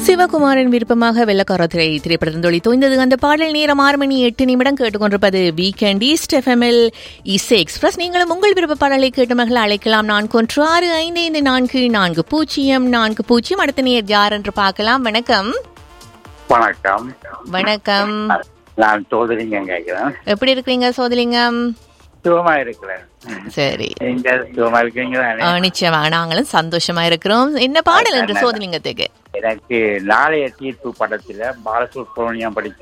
சிவகுமாரின் விருப்பமாக வெள்ளக்காரத்திரை திரைப்படத்தில் தோய்ந்தது அந்த பாடல் நேரம் ஆறு மணி எட்டு நிமிடம் கேட்டுக்கொண்டிருப்பது வீக்கெண்ட் ஈஸ்ட் எஃப்எம்எல் இசை எக்ஸ்பிரஸ் நீங்களும் உங்கள் விருப்ப பாடலை கேட்டு மகள் அழைக்கலாம் நான்கு ஒன்று ஆறு ஐந்து ஐந்து நான்கு நான்கு பூஜ்ஜியம் நான்கு பூஜ்ஜியம் அடுத்த நேர் யார் என்று பார்க்கலாம் வணக்கம் வணக்கம் வணக்கம் நான் சோதரிங்க கேட்கிறேன் எப்படி இருக்கிறீங்க சோதலிங்கம் சுகமா இருக்கிறேன் சரி நீங்க சுகமா இருக்கீங்க தானே? ஆ, நிச்சயமா நாங்களும் சந்தோஷமா இருக்கிறோம் என்ன பாடல் என்று சோதலிங்கத்துக்கு எனக்கு நாளைய தீர்ப்பு படத்துல பாலசுப்ரமணியம் படித்த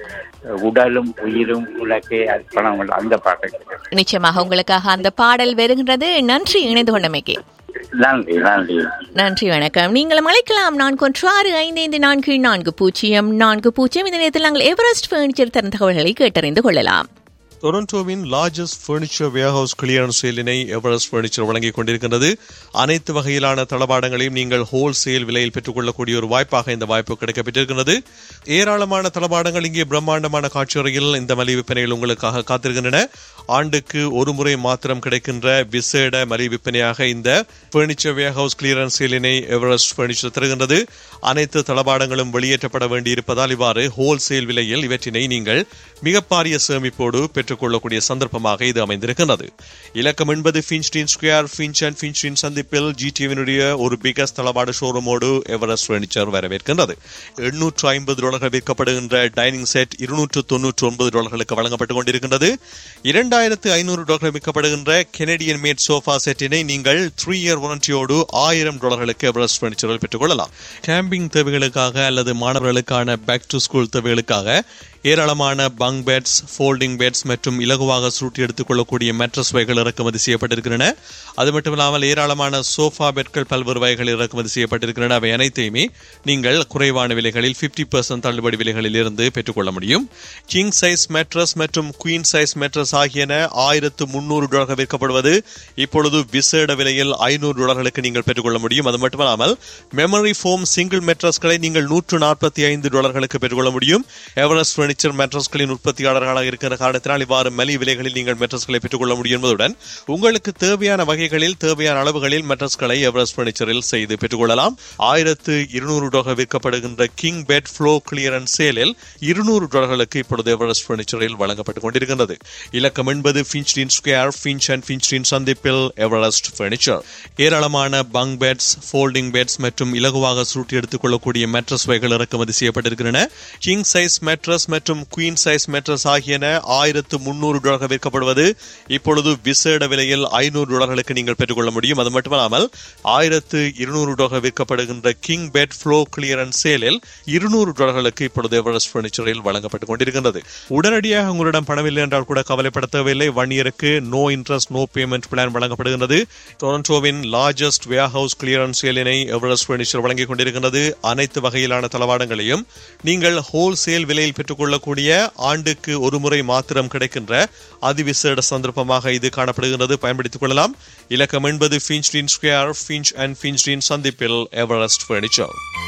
உடலும் உயிரும் உலகே அர்ப்பணம் உள்ள அந்த பாட்டை கேட்கிறேன். நிச்சயமாக உங்களுக்காக அந்த பாடல் வருகின்றது நன்றி இணைந்து கொண்டமைக்கு நன்றி நன்றி நன்றி வணக்கம் நீங்களும் அழைக்கலாம் நான்கு ஒன்று ஆறு ஐந்து ஐந்து நான்கு நான்கு பூஜ்ஜியம் நான்கு பூஜ்ஜியம் இந்த நேரத்தில் நாங்கள் எவரெஸ்ட் பர்னிச்சர் தரும் தகவல்களை கேட்டறிந்து கொள்ளலாம் டொரண்டோவின் லார்ஜஸ்ட் ஃபர்னிச்சர் வேர்ஹவுஸ் கிளியரன்ஸ் சேலினை எவரெஸ்ட் ஃபர்னிச்சர் வழங்கிக் கொண்டிருக்கின்றது அனைத்து வகையிலான தளபாடங்களையும் நீங்கள் ஹோல்சேல் விலையில் பெற்றுக்கொள்ளக்கூடிய ஒரு வாய்ப்பாக இந்த வாய்ப்பு கிடைக்கப்பட்டிருக்கிறது ஏராளமான தளபாடங்கள் இங்கே பிரம்மாண்டமான காட்சியறையில் இந்த மலிவு விற்பனைகள் உங்களுக்காக காத்திருக்கின்றன ஆண்டுக்கு ஒரு முறை மாத்திரம் கிடைக்கின்ற விசேட மலிவு விற்பனையாக இந்த ஃபர்னிச்சர் வேர்ஹவுஸ் கிளியரன்ஸ் சேலினை எவரெஸ்ட் ஃபர்னிச்சர் தருகின்றது அனைத்து தளபாடங்களும் வெளியேற்றப்பட வேண்டியிருப்பதால் இவ்வாறு ஹோல்சேல் விலையில் இவற்றினை நீங்கள் மிக பாரிய சேமிப்போடு பெற்றுக்கொள்ளக்கூடிய சந்தர்ப்பமாக இது அமைந்திருக்கிறது இலக்கம் என்பது ஃபின்ஸ்டீன் ஸ்கொயர் ஃபின்ச் அண்ட் ஃபின்ஸ்டீன் சந்திப்பில் ஜிடிவினுடைய ஒரு பிகஸ்ட் தளபாட ஷோரூமோடு எவரெஸ்ட் ஃபர்னிச்சர் வரவேற்கின்றது எண்ணூற்று ஐம்பது டாலர்கள் விற்கப்படுகின்ற டைனிங் செட் இருநூற்று தொன்னூற்று ஒன்பது டாலர்களுக்கு வழங்கப்பட்டுக் கொண்டிருக்கின்றது இரண்டாயிரத்து ஐநூறு டாலர்கள் விற்கப்படுகின்ற கெனடியன் மேட் சோஃபா செட்டினை நீங்கள் த்ரீ இயர் வாரண்டியோடு ஆயிரம் டாலர்களுக்கு எவரெஸ்ட் ஃபர்னிச்சரில் பெற்றுக்கொள்ளலாம் கேம்பிங் தேவைகளுக்காக அல்லது மாணவர்களுக்கான பேக் டு ஸ்கூல் தேவைகளுக்காக ஏராளமான பங்க் பெட்ஸ் ஃபோல்டிங் பெட்ஸ் மற்றும் இலகுவாக சுருட்டி எடுத்துக்கொள்ளக்கூடிய மேட்ரஸ் வகைகள் இறக்குமதி செய்யப்பட்டிருக்கின்றன அது மட்டும் இல்லாமல் ஏராளமான சோஃபா பெட்கள் பல்வேறு வகைகள் இறக்குமதி செய்யப்பட்டிருக்கின்றன அவை அனைத்தையுமே நீங்கள் குறைவான விலைகளில் 50% பர்சன்ட் தள்ளுபடி விலைகளில் இருந்து பெற்றுக்கொள்ள முடியும் கிங் சைஸ் மேட்ரஸ் மற்றும் குயின் சைஸ் மேட்ரஸ் ஆகியன ஆயிரத்து முன்னூறு டாலர்கள் விற்கப்படுவது இப்பொழுது விசேட விலையில் ஐநூறு டாலர்களுக்கு நீங்கள் பெற்றுக்கொள்ள முடியும் அது மட்டுமல்லாமல் மெமரி ஃபோம் சிங்கிள் மேட்ரஸ்களை நீங்கள் நூற்று நாற்பத்தி ஐந்து டாலர்களுக்கு பெற்றுக்கொள்ள முடியும் எவரெஸ்ட் ஃபர்னிச்சர் மேட்ரஸ்களின் உற்பத்தியாளர்களாக இருக்கிற காரணத்தினால் இவ்வாறு மலி விலைகளில் நீங்கள் மேட்ரஸ்களை பெற்றுக்கொள்ள முடியும் என்பதுடன் உங்களுக்கு தேவையான வகைகளில் தேவையான அளவுகளில் மேட்ரஸ்களை எவரெஸ்ட் ஃபர்னிச்சரில் செய்து பெற்றுக்கொள்ளலாம் ஆயிரத்து இருநூறு டாலர் விற்கப்படுகின்ற கிங் பெட் ஃப்ளோ கிளியரன்ஸ் சேலில் இருநூறு டாலர்களுக்கு இப்பொழுது எவரெஸ்ட் ஃபர்னிச்சரில் வழங்கப்பட்டுக் கொண்டிருக்கின்றது இலக்கம் என்பது ஃபின்ச்டின் ஸ்கொயர் ஃபின்ச் அண்ட் ஃபின்ச்டின் சந்திப்பில் எவரெஸ்ட் ஃபர்னிச்சர் ஏராளமான பங்க் பெட்ஸ் ஃபோல்டிங் பெட்ஸ் மற்றும் இலகுவாக சுருட்டி எடுத்துக்கொள்ளக்கூடிய மேட்ரஸ் வகைகள் இறக்குமதி செய்யப்பட்டிருக்கின்றன கிங் சைஸ் மேட்ரஸ் மற்றும் குயின் சைஸ் மேட்ரஸ் ஆகியன ஆயிரத்து முன்னூறு டாலர்கள் விற்கப்படுவது இப்பொழுது விசேட விலையில் ஐநூறு டாலர்களுக்கு நீங்கள் பெற்றுக்கொள்ள முடியும் அது மட்டுமல்லாமல் ஆயிரத்து இருநூறு டாலர்கள் விற்கப்படுகின்ற கிங் பெட் ஃப்ளோ கிளியரன்ஸ் சேலில் இருநூறு டாலர்களுக்கு இப்பொழுது எவரெஸ்ட் பர்னிச்சரில் வழங்கப்பட்டுக் கொண்டிருக்கின்றது உடனடியாக உங்களிடம் பணமில்லை என்றால் கூட கவலைப்பட தேவையில்லை ஒன் இயருக்கு no interest no payment plan வழங்கப்படுகின்றது டொரண்டோவின் லார்ஜஸ்ட் வேர் ஹவுஸ் கிளியரன்ஸ் சேலினை எவரெஸ்ட் பர்னிச்சர் வழங்கிக் கொண்டிருக்கின்றது அனைத்து வகையிலான தளவாடங்களையும் நீங்கள் ஹோல்சேல் விலையில் பெற்றுக்கொள்ளக்கூடிய ஆண்டுக்கு ஒரு முறை மாத்திரம் கிடைக்கின்ற அதிவிசேட சந்தர்ப்பமாக இது காணப்படுகிறது பயன்படுத்திக் கொள்ளலாம் இலக்கம் என்பது ஃபின்ச்டின் ஸ்கொயர் ஃபின்ச் அண்ட் ஃபின்ச்டின் சந்திப்பில் எவரெஸ்ட் பர்னிச்சர்